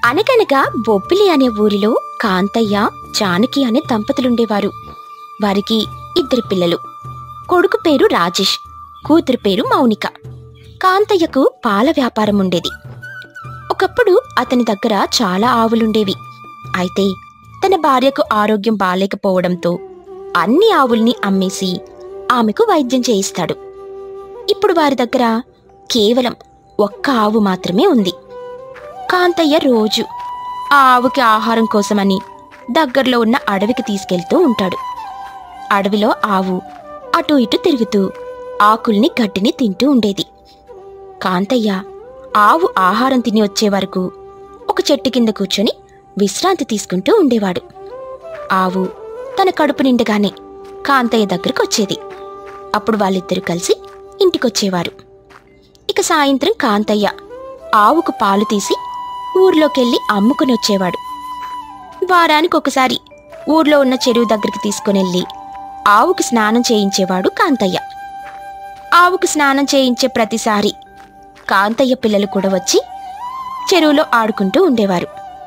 అనగనగా బొబ్బిలి అనే ఊరిలో కాంతయ్య జానకి అనే దంపతులుండేవారు వారికి ఇద్దరు పిల్లలు కొడుకు పేరు రాజేష్ కూతురు పేరు మౌనిక కాంతయ్యకు పాల వ్యాపారం ఉండేది ఒకప్పుడు అతని దగ్గర చాలా ఆవులుండేవి అయితే తన భార్యకు ఆరోగ్యం బాలేకపోవడంతో అన్ని ఆవుల్ని అమ్మేసి ఆమెకు వైద్యం చేయిస్తాడు ఇప్పుడు వారి దగ్గర కేవలం ఒక్క ఆవు మాత్రమే ఉంది కాంతయ్య రోజు ఆ ఆవుకి ఆహారం కోసమని దగ్గరలో ఉన్న అడవికి తీసుకెళ్తూ ఉంటాడు అడవిలో ఆవు అటు ఇటు తిరుగుతూ ఆకుల్ని గడ్డిని తింటూ ఉండేది కాంతయ్య ఆవు ఆహారం తిని వచ్చే వరకు ఒక చెట్టు కింద కూర్చొని విశ్రాంతి తీసుకుంటూ ఉండేవాడు ఆవు తన కడుపు నిండగానే కాంతయ్య దగ్గరకు వచ్చేది అప్పుడు వాళ్ళిద్దరూ కలిసి ఇంటికొచ్చేవారు ఇక సాయంత్రం కాంతయ్య ఆవుకు పాలు తీసి ఊర్లోకెళ్ళి అమ్ముకుని వచ్చేవాడు వారానికి ఒకసారి ఊర్లో ఉన్న చెరువు దగ్గరికి తీసుకునెళ్ళి ఆవుకు స్నానం చేయించేవాడు కాంతయ్య ఆవుకు స్నానం చేయించే ప్రతిసారి కాంతయ్య పిల్లలు కూడా వచ్చి చెరువులో ఆడుకుంటూ ఉండేవారు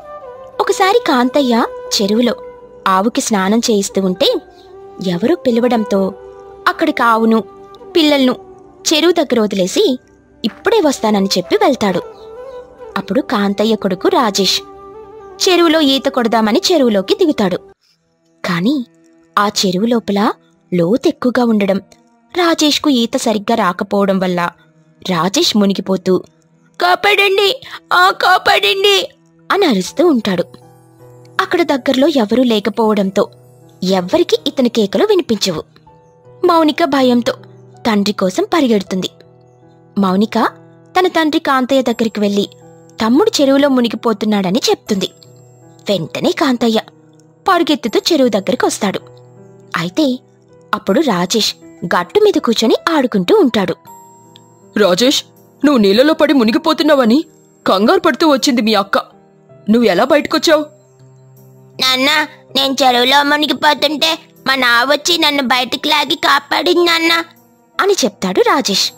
ఒకసారి కాంతయ్య చెరువులో ఆవుకి స్నానం చేయిస్తూ ఉంటే ఎవరో పిలవడంతో అక్కడికి ఆవును పిల్లలను చెరువు దగ్గర వదిలేసి ఇప్పుడే వస్తానని చెప్పి వెళ్తాడు అప్పుడు కాంతయ్య కొడుకు రాజేష్ చెరువులో ఈత కొడదామని చెరువులోకి దిగుతాడు కాని ఆ చెరువు లోపల లోతు ఎక్కువగా ఉండడం రాజేష్కు ఈత సరిగ్గా రాకపోవడం వల్ల రాజేష్ మునిగిపోతూ కాపాడండి ఆ కాపాడండి అని అరుస్తూ ఉంటాడు అక్కడ దగ్గరలో ఎవరూ లేకపోవడంతో ఎవ్వరికి ఇతని కేకలు వినిపించవు మౌనిక భయంతో తండ్రి కోసం పరిగెడుతుంది మౌనిక తన తండ్రి కాంతయ్య దగ్గరికి వెళ్ళి తమ్ముడు చెరువులో మునిగిపోతున్నాడని చెప్తుంది వెంటనే కాంతయ్య పరుగెత్తుతూ చెరువు దగ్గరికి వస్తాడు అయితే అప్పుడు రాజేష్ గట్టు మీద కూర్చొని ఆడుకుంటూ ఉంటాడు రాజేష్ నువ్వు నీళ్ళలో పడి మునిగిపోతున్నావని కంగారు పడుతూ వచ్చింది మీ అక్క నువ్వు ఎలా బయటకొచ్చావు నాన్న నేను చెరువులో మునిగిపోతుంటే మా నావొచ్చి నన్ను బయటికి లాగి కాపాడింది నాన్న అని చెప్తాడు రాజేష్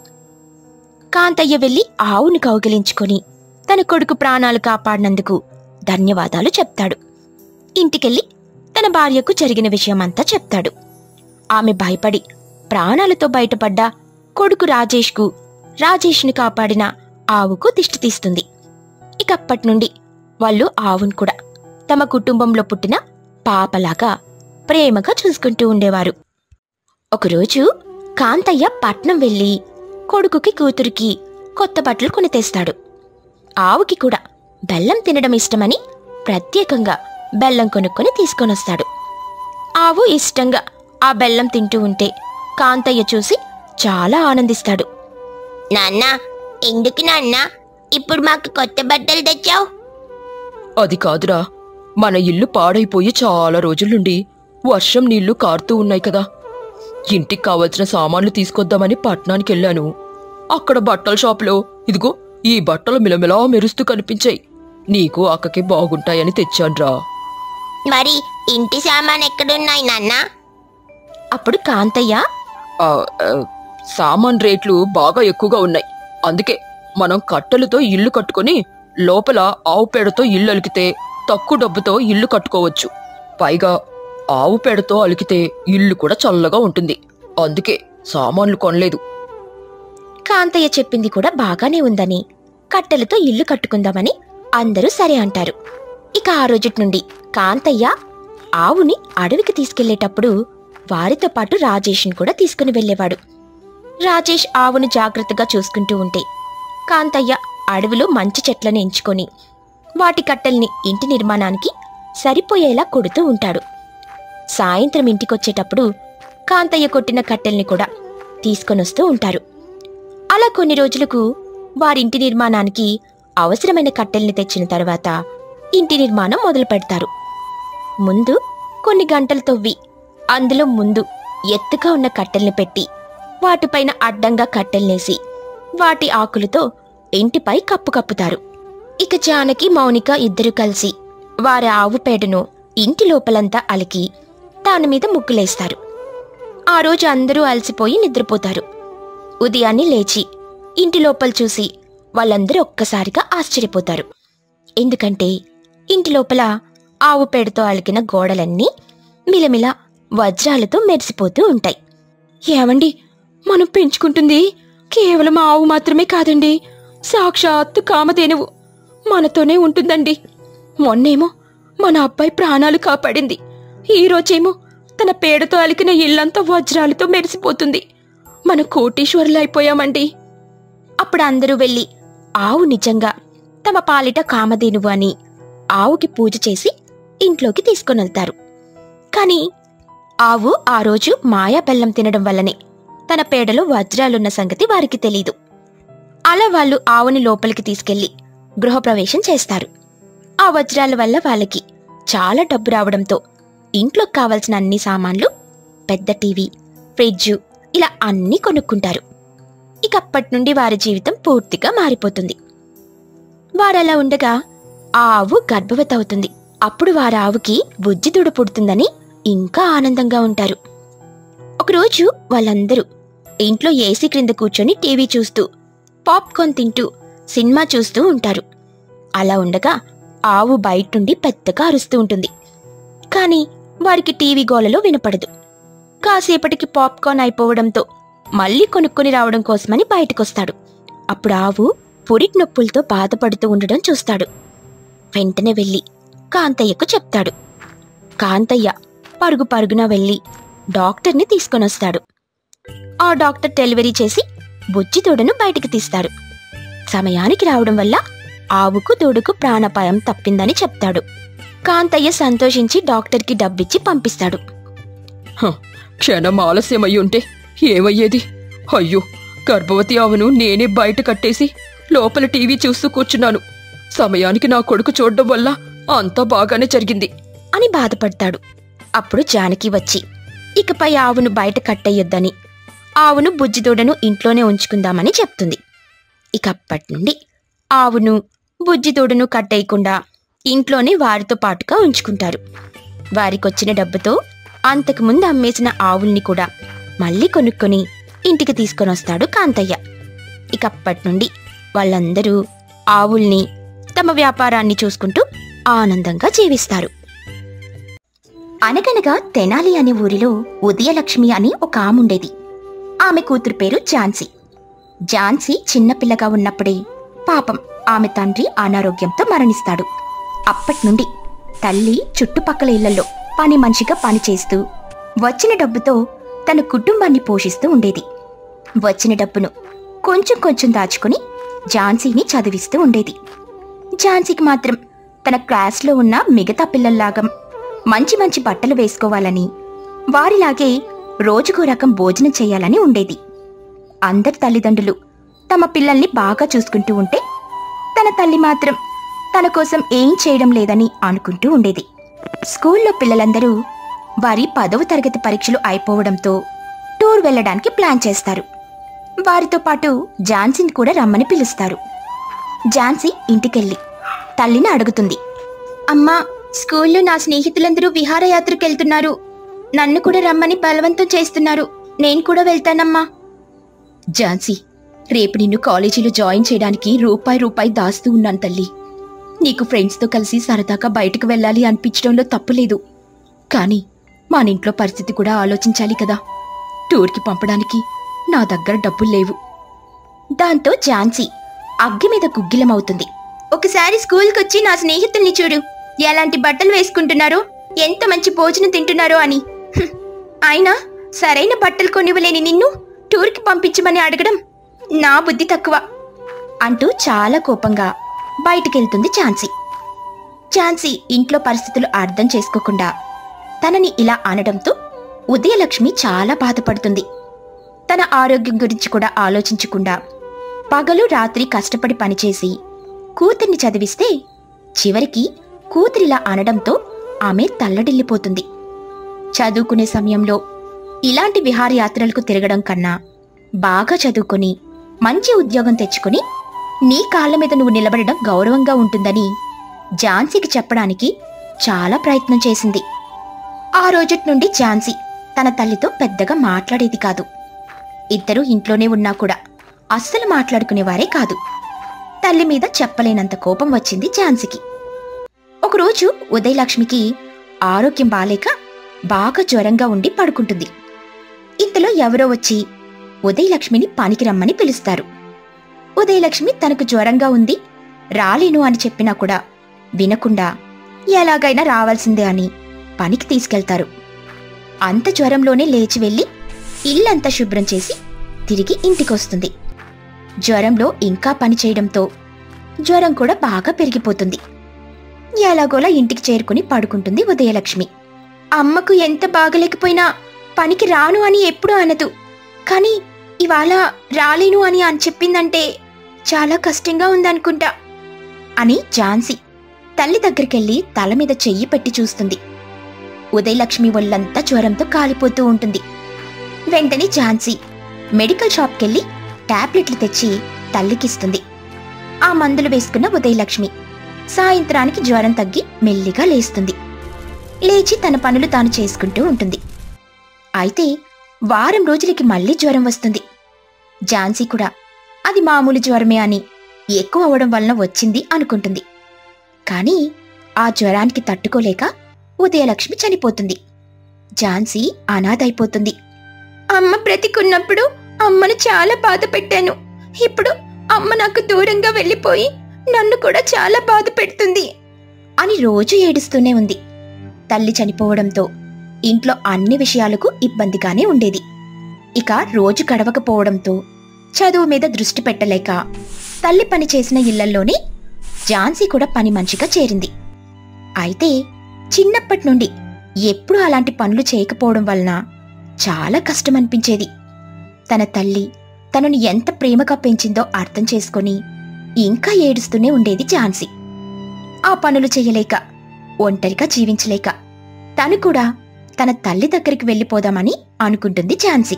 కాంతయ్య వెళ్లి ఆవును కౌగిలించుకొని తన కొడుకు ప్రాణాలు కాపాడినందుకు ధన్యవాదాలు చెప్తాడు ఇంటికెళ్ళి తన భార్యకు జరిగిన విషయమంతా చెప్తాడు ఆమె భయపడి ప్రాణాలతో బయటపడ్డ కొడుకు రాజేష్కు రాజేష్ని కాపాడిన ఆవుకు దిష్టి తీస్తుంది ఇకప్పటి నుండి వాళ్ళు ఆవును కూడా తమ కుటుంబంలో పుట్టిన పాపలాగా ప్రేమగా చూసుకుంటూ ఉండేవారు ఒకరోజు కాంతయ్య పట్నం వెళ్ళి కొడుకుకి కూతురికి కొత్త బట్టలు కొని తెస్తాడు ఆవుకి కూడా బెల్లం తినడం ఇష్టమని ప్రత్యేకంగా బెల్లం కొనుక్కొని తీసుకొనొస్తాడు ఆవు ఇష్టంగా ఆ బెల్లం తింటూ ఉంటే కాంతయ్య చూసి చాలా ఆనందిస్తాడు నాన్న ఎందుకు నాన్న ఇప్పుడు మాకు కొత్త బట్టలు తెచ్చావు అది కాదురా మన ఇల్లు పాడైపోయి చాలా రోజుల నుండి వర్షం నీళ్లు కారుతూ ఉన్నాయి కదా ఇంటికి కావలసిన సామాన్లు తీసుకొద్దామని పట్నానికి వెళ్ళాను అక్కడ బట్టల షాపులో ఇదిగో ఈ బట్టలు మిలమిలా మెరుస్తూ కనిపించాయి నీకు అక్కకి బాగుంటాయని తెచ్చాన్రా మరి ఇంటి సామాన్ ఎక్కడున్నాయి నాన్న అప్పుడు కాంతయ్య ఆ, ఆ, సామాన్ రేట్లు బాగా ఎక్కువగా ఉన్నాయి అందుకే మనం కట్టెలతో ఇల్లు కట్టుకొని లోపల ఆవు పేడతో ఇల్లు అలికితే తక్కువ డబ్బుతో ఇల్లు కట్టుకోవచ్చు పైగా ఆవు పేడతో అలికితే ఇల్లు కూడా చల్లగా ఉంటుంది అందుకే సామాన్లు కొనలేదు కాంతయ్య చెప్పింది కూడా బాగానే ఉందని కట్టెలతో ఇల్లు కట్టుకుందామని అందరూ సరే అంటారు ఇక ఆ రోజుటి నుండి కాంతయ్య ఆవుని అడవికి తీసుకెళ్లేటప్పుడు వారితో పాటు రాజేష్ని కూడా తీసుకుని వెళ్ళేవాడు రాజేష్ ఆవును జాగ్రత్తగా చూసుకుంటూ ఉంటే కాంతయ్య అడవిలో మంచి చెట్లను ఎంచుకొని వాటి కట్టెల్ని ఇంటి నిర్మాణానికి సరిపోయేలా కొడుతూ ఉంటాడు సాయంత్రం ఇంటికొచ్చేటప్పుడు కాంతయ్య కొట్టిన కట్టెల్ని కూడా తీసుకొనొస్తూ ఉంటారు అలా కొన్ని రోజులకు వారింటి నిర్మాణానికి అవసరమైన కట్టెల్ని తెచ్చిన తర్వాత ఇంటి నిర్మాణం మొదలు పెడతారు ముందు కొన్ని గంటలు తవ్వి అందులో ముందు ఎత్తుగా ఉన్న కట్టెల్ని పెట్టి వాటిపైన అడ్డంగా కట్టెల్నేసి వాటి ఆకులతో ఇంటిపై కప్పు కప్పుతారు ఇక జానకి మౌనిక ఇద్దరు కలిసి వారి ఆవు పేడను ఇంటి లోపలంతా అలికి దాని మీద ముగ్గులేస్తారు ఆ రోజు అందరూ అలసిపోయి నిద్రపోతారు ఉదయాన్నే లేచి ఇంటి లోపల చూసి వాళ్ళందరూ ఒక్కసారిగా ఆశ్చర్యపోతారు ఎందుకంటే ఇంటి లోపల ఆవు పేడతో అలికిన గోడలన్నీ మిలమిల వజ్రాలతో మెరిసిపోతూ ఉంటాయి ఏమండి మనం పెంచుకుంటుంది కేవలం ఆవు మాత్రమే కాదండి సాక్షాత్తు కామధేనువు మనతోనే ఉంటుందండి మొన్నేమో మన అబ్బాయి ప్రాణాలు కాపాడింది ఈ రోజేమో తన పేడతో అలికిన ఇల్లంతా వజ్రాలతో మెరిసిపోతుంది మన కోటీశ్వరులు అయిపోయామండి అప్పుడు అందరూ వెళ్ళి ఆవు నిజంగా తమ పాలిట కామధేనువు అని ఆవుకి పూజ చేసి ఇంట్లోకి తీసుకొనెళ్తారు కాని ఆవు ఆ రోజు మాయా బెల్లం తినడం వల్లనే తన పేడలో వజ్రాలున్న సంగతి వారికి తెలీదు అలా వాళ్ళు ఆవుని లోపలికి తీసుకెళ్లి గృహప్రవేశం చేస్తారు ఆ వజ్రాల వల్ల వాళ్ళకి చాలా డబ్బు రావడంతో ఇంట్లోకి కావలసిన అన్ని సామాన్లు పెద్ద టీవీ ఫ్రిడ్జ్ ఇలా అన్నీ కొనుక్కుంటారు ఇక అప్పటి నుండి వారి జీవితం పూర్తిగా మారిపోతుంది వారలా ఉండగా ఆ ఆవు గర్భవతి అవుతుంది అప్పుడు వారి ఆవుకి బుజ్జితుడు పుడుతుందని ఇంకా ఆనందంగా ఉంటారు ఒకరోజు వాళ్ళందరూ ఇంట్లో ఏసీ క్రింద కూర్చొని టీవీ చూస్తూ పాప్కార్న్ తింటూ సినిమా చూస్తూ ఉంటారు అలా ఉండగా ఆవు బయట నుండి పెద్దగా అరుస్తూ ఉంటుంది కానీ వారికి టీవీ గోలలో వినపడదు కాసేపటికి పాప్కార్న్ అయిపోవడంతో మళ్ళీ కొనుక్కొని రావడం కోసమని బయటకొస్తాడు అప్పుడు ఆవు పురిటి నొప్పులతో బాధపడుతూ ఉండడం చూస్తాడు వెంటనే వెళ్ళి కాంతయ్యకు చెప్తాడు కాంతయ్య పరుగు పరుగున వెళ్ళి డాక్టర్ని తీసుకొనొస్తాడు ఆ డాక్టర్ డెలివరీ చేసి బుజ్జి దూడను బయటికి తీస్తాడు సమయానికి రావడం వల్ల ఆవుకు దూడకు ప్రాణాపాయం తప్పిందని చెప్తాడు కాంతయ్య సంతోషించి డాక్టర్కి డబ్బిచ్చి పంపిస్తాడు హ, క్షణం ఆలస్యమై ఉంటే ఏమయ్యేది అయ్యో గర్భవతి ఆవును నేనే బయట కట్టేసి లోపల టీవీ చూస్తూ కూర్చున్నాను సమయానికి నా కొడుకు చూడడం వల్ల అంతా బాగానే జరిగింది అని బాధపడతాడు అప్పుడు జానకి వచ్చి ఇకపై ఆవును బయట కట్టేయొద్దని ఆవును బుజ్జిదూడను ఇంట్లోనే ఉంచుకుందామని చెప్తుంది ఇక అప్పటి నుండి ఆవును బుజ్జిదూడను కట్టేయకుండా ఇంట్లోనే వారితో పాటుగా ఉంచుకుంటారు వారికొచ్చిన డబ్బుతో అంతకుముందు అమ్మేసిన ఆవుల్ని కూడా మళ్ళీ కొనుక్కొని ఇంటికి తీసుకొని వస్తాడు కాంతయ్య ఇక అప్పటి నుండి వాళ్ళందరూ ఆవుల్ని తమ వ్యాపారాన్ని చూసుకుంటూ ఆనందంగా జీవిస్తారు అనగనగా తెనాలి అనే ఊరిలో ఉదయలక్ష్మి అని ఒక ఆమె ఉండేది ఆమె కూతురు పేరు ఝాన్సీ ఝాన్సీ చిన్నపిల్లగా ఉన్నప్పుడే పాపం ఆమె తండ్రి అనారోగ్యంతో మరణిస్తాడు అప్పటి నుండి తల్లి చుట్టుపక్కల ఇళ్లలో పని మనిషిగా పనిచేస్తూ వచ్చిన డబ్బుతో తన కుటుంబాన్ని పోషిస్తూ ఉండేది వచ్చిన డబ్బును కొంచెం కొంచెం దాచుకుని ఝాన్సీని చదివిస్తూ ఉండేది ఝాన్సీకి మాత్రం తన క్లాస్లో ఉన్న మిగతా పిల్లల్లాగా మంచి మంచి బట్టలు వేసుకోవాలని వారిలాగే రోజుకో రకం భోజనం చేయాలని ఉండేది అందరి తల్లిదండ్రులు తమ పిల్లల్ని బాగా చూసుకుంటూ ఉంటే తన తల్లి మాత్రం తన కోసం ఏం చేయడం లేదని అనుకుంటూ ఉండేది స్కూల్లో పిల్లలందరూ వారి పదవ తరగతి పరీక్షలు అయిపోవడంతో టూర్ వెళ్ళడానికి ప్లాన్ చేస్తారు వారితో పాటు ఝాన్సీని కూడా రమ్మని పిలుస్తారు ఝాన్సీ ఇంటికెళ్ళి తల్లిని అడుగుతుంది అమ్మా స్కూల్లో నా స్నేహితులందరూ విహారయాత్రకు వెళ్తున్నారు నన్ను కూడా రమ్మని బలవంతం చేస్తున్నారు నేను కూడా వెళ్తానమ్మా ఝాన్సీ రేపు నిన్ను కాలేజీలో జాయిన్ చేయడానికి రూపాయి రూపాయి దాస్తూ ఉన్నాను తల్లి నీకు ఫ్రెండ్స్తో కలిసి సరదాగా బయటకు వెళ్ళాలి అనిపించడంలో తప్పులేదు కానీ మన ఇంట్లో పరిస్థితి కూడా ఆలోచించాలి కదా టూర్కి పంపడానికి నా దగ్గర డబ్బులు లేవు దాంతో ఝాన్సీ అగ్గి మీద గుగ్గిలమవుతుంది ఒకసారి స్కూల్కి వచ్చి నా స్నేహితుల్ని చూడు ఎలాంటి బట్టలు వేసుకుంటున్నారో ఎంత మంచి భోజనం తింటున్నారో అని హ్మ్. అయినా సరైన బట్టలు కొనివ్వలేని నిన్ను టూర్కి పంపించమని అడగడం నా బుద్ధి తక్కువ అంటూ చాలా కోపంగా బయటికెళ్తుంది ఝాన్సీ ఝాన్సీ ఇంట్లో పరిస్థితులు అర్థం చేసుకోకుండా తనని ఇలా అనడంతో ఉదయలక్ష్మి చాలా బాధపడుతుంది తన ఆరోగ్యం గురించి కూడా ఆలోచించకుండా పగలు రాత్రి కష్టపడి పనిచేసి కూతుర్ని చదివిస్తే చివరికి కూతురిలా అనడంతో ఆమె తల్లడిల్లిపోతుంది చదువుకునే సమయంలో ఇలాంటి విహారయాత్రలకు తిరగడం కన్నా బాగా చదువుకొని మంచి ఉద్యోగం తెచ్చుకొని నీ కాళ్ళ మీద నువ్వు నిలబడడం గౌరవంగా ఉంటుందని ఝాన్సీకి చెప్పడానికి చాలా ప్రయత్నం చేసింది ఆ రోజటి నుండి ఝాన్సీ తన తల్లితో పెద్దగా మాట్లాడేది కాదు ఇద్దరూ ఇంట్లోనే ఉన్నా కూడా అస్సలు మాట్లాడుకునేవారే కాదు తల్లి మీద చెప్పలేనంత కోపం వచ్చింది ఝాన్సీకి ఒకరోజు ఉదయలక్ష్మికి ఆరోగ్యం బాలేక బాగా జ్వరంగా ఉండి పడుకుంటుంది ఇంతలో ఎవరో వచ్చి ఉదయలక్ష్మిని పనికి రమ్మని పిలుస్తారు ఉదయలక్ష్మి తనకు జ్వరంగా ఉంది రాలేను అని చెప్పినా కూడా వినకుండా ఎలాగైనా రావాల్సిందే అని పనికి తీసుకెళ్తారు అంత జ్వరంలోనే లేచి వెళ్ళి ఇల్లంతా శుభ్రం చేసి తిరిగి ఇంటికొస్తుంది జ్వరంలో ఇంకా పని చేయడంతో జ్వరం కూడా బాగా పెరిగిపోతుంది ఎలాగోలా ఇంటికి చేరుకుని పడుకుంటుంది ఉదయలక్ష్మి అమ్మకు ఎంత బాగలేకపోయినా పనికి రాను అని ఎప్పుడూ అనదు కానీ ఇవాళ రాలేను అని అని చెప్పిందంటే చాలా కష్టంగా ఉందనుకుంటా అని ఝాన్సీ తల్లి దగ్గరికెళ్ళి తల మీద చెయ్యి పెట్టి చూస్తుంది ఉదయలక్ష్మి ఒళ్ళంతా జ్వరంతో కాలిపోతూ ఉంటుంది వెంటనే ఝాన్సీ మెడికల్ షాప్కెళ్ళి టాబ్లెట్లు తెచ్చి తల్లికిస్తుంది ఆ మందులు వేసుకున్న ఉదయలక్ష్మి సాయంత్రానికి జ్వరం తగ్గి మెల్లిగా లేస్తుంది లేచి తన పనులు తాను చేసుకుంటూ ఉంటుంది అయితే వారం రోజులకి మళ్ళీ జ్వరం వస్తుంది ఝాన్సీ కూడా అది మామూలు జ్వరమే అని ఎక్కువ అవడం వలన వచ్చింది అనుకుంటుంది కానీ ఆ జ్వరానికి తట్టుకోలేక ఉదయలక్ష్మి చనిపోతుంది ఝాన్సీ అనాథైపోతుంది అమ్మ బ్రతికున్నప్పుడు అమ్మను చాలా బాధ పెట్టాను ఇప్పుడు అమ్మ నాకు దూరంగా వెళ్ళిపోయి నన్ను కూడా చాలా బాధ పెడుతుంది అని రోజు ఏడుస్తూనే ఉంది తల్లి చనిపోవడంతో ఇంట్లో అన్ని విషయాలకు ఇబ్బందిగానే ఉండేది ఇక రోజు గడవకపోవడంతో చదువు మీద దృష్టి పెట్టలేక తల్లి పని చేసిన ఇళ్లల్లోనే ఝాన్సీ కూడా పని మనిషిగా చేరింది అయితే చిన్నప్పటి నుండి ఎప్పుడూ అలాంటి పనులు చేయకపోవడం వలన చాలా కష్టం అనిపించేది తన తల్లి తనను ఎంత ప్రేమగా పెంచిందో అర్థం చేసుకొని ఇంకా ఏడుస్తూనే ఉండేది ఝాన్సీ ఆ పనులు చేయలేక ఒంటరిగా జీవించలేక తను కూడా తన తల్లి దగ్గరికి వెళ్ళిపోదామని అనుకుంటుంది ఝాన్సీ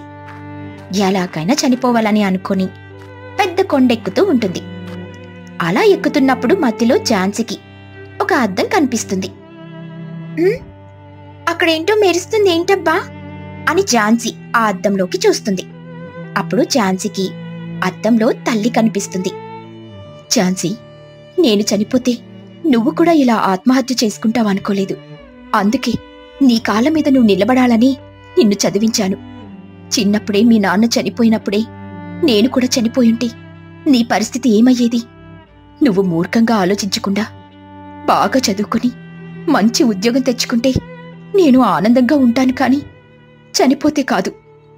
ఎలాగైనా చనిపోవాలని అనుకొని పెద్ద కొండెక్కుతూ ఉంటుంది అలా ఎక్కుతున్నప్పుడు మధ్యలో ఝాన్సీకి ఒక అద్దం కనిపిస్తుంది "ఉమ్, అక్కడేంటో మెరుస్తుంది ఏంటబ్బా అని ఝాన్సీ ఆ అద్దంలోకి చూస్తుంది అప్పుడు ఝాన్సీకి అద్దంలో తల్లి కనిపిస్తుంది ఝాన్సీ నేను చనిపోతే నువ్వు కూడా ఇలా ఆత్మహత్య చేసుకుంటావనుకోలేదు అందుకే నీ కాళ్ళ మీద నువ్వు నిలబడాలని నిన్ను చదివించాను చిన్నప్పుడే మీ నాన్న చనిపోయినప్పుడే నేను కూడా చనిపోయుంటే నీ పరిస్థితి ఏమయ్యేది నువ్వు మూర్ఖంగా ఆలోచించకుండా బాగా చదువుకొని మంచి ఉద్యోగం తెచ్చుకుంటే నేను ఆనందంగా ఉంటాను కాని చనిపోతే కాదు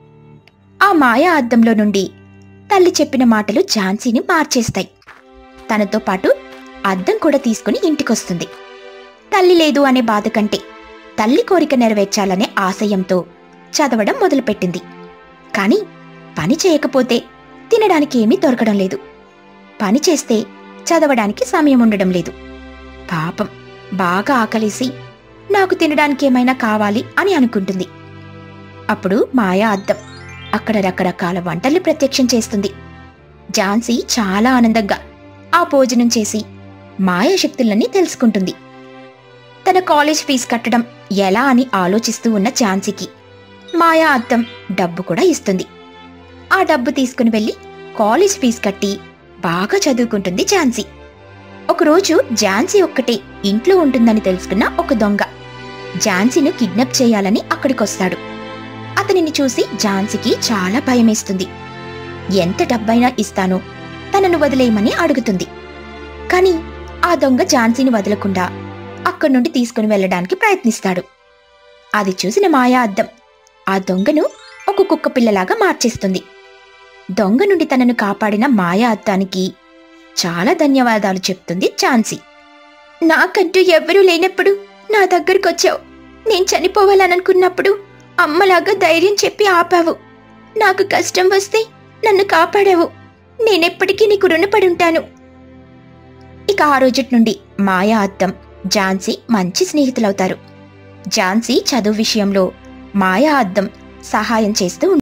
ఆ మాయా అద్దంలో నుండి తల్లి చెప్పిన మాటలు ఝాన్సీని మార్చేస్తాయి తనతో పాటు అద్దం కూడా తీసుకుని ఇంటికొస్తుంది తల్లి లేదు అనే బాధ కంటే తల్లి కోరిక నెరవేర్చాలనే ఆశయంతో చదవడం మొదలుపెట్టింది కాని పని చేయకపోతే తినడానికి ఏమీ దొరకడం లేదు పని చేస్తే చదవడానికి సమయం ఉండడం లేదు పాపం బాగా ఆకలేసి నాకు తినడానికి ఏమైనా కావాలి అని అనుకుంటుంది అప్పుడు మాయా అద్దం అక్కడ రకరకాల వంటల్ని ప్రత్యక్షం చేస్తుంది ఝాన్సీ చాలా ఆనందంగా ఆ భోజనం చేసి మాయా శక్తులన్నీ తెలుసుకుంటుంది తన కాలేజ్ ఫీజు కట్టడం ఎలా అని ఆలోచిస్తూ ఉన్న ఝాన్సీకి మాయా అద్దం డబ్బు కూడా ఇస్తుంది ఆ డబ్బు తీసుకుని వెళ్ళి కాలేజ్ ఫీజు కట్టి బాగా చదువుకుంటుంది ఝాన్సీ ఒకరోజు ఝాన్సీ ఒక్కటే ఇంట్లో ఉంటుందని తెలుసుకున్న ఒక దొంగ ఝాన్సీను కిడ్నాప్ చేయాలని అక్కడికొస్తాడు అతనిని చూసి ఝాన్సీకి చాలా భయమేస్తుంది ఎంత డబ్బైనా ఇస్తానో తనను వదిలేయమని అడుగుతుంది కాని ఆ దొంగ ఝాన్సీని వదలకుండా అక్కడి నుండి తీసుకుని వెళ్ళడానికి ప్రయత్నిస్తాడు అది చూసిన మాయా అద్దం ఆ దొంగను ఒక కుక్క పిల్లలాగా మార్చేస్తుంది దొంగ నుండి తనను కాపాడిన మాయా అద్దానికి చాలా ధన్యవాదాలు చెప్తుంది ఝాన్సీ నాకంటూ ఎవ్వరూ లేనప్పుడు నా దగ్గరకొచ్చావు నేను చనిపోవాలనుకున్నప్పుడు అమ్మలాగా ధైర్యం చెప్పి ఆపావు నాకు కష్టం వస్తే నన్ను కాపాడావు నేనెప్పటికీ నీకు రుణపడి ఉంటాను ఇక ఆ రోజుటి నుండి మాయా అద్దం ఝాన్సీ మంచి స్నేహితులవుతారు ఝాన్సీ చదువు విషయంలో మాయా అద్దం సహాయం చేస్తూ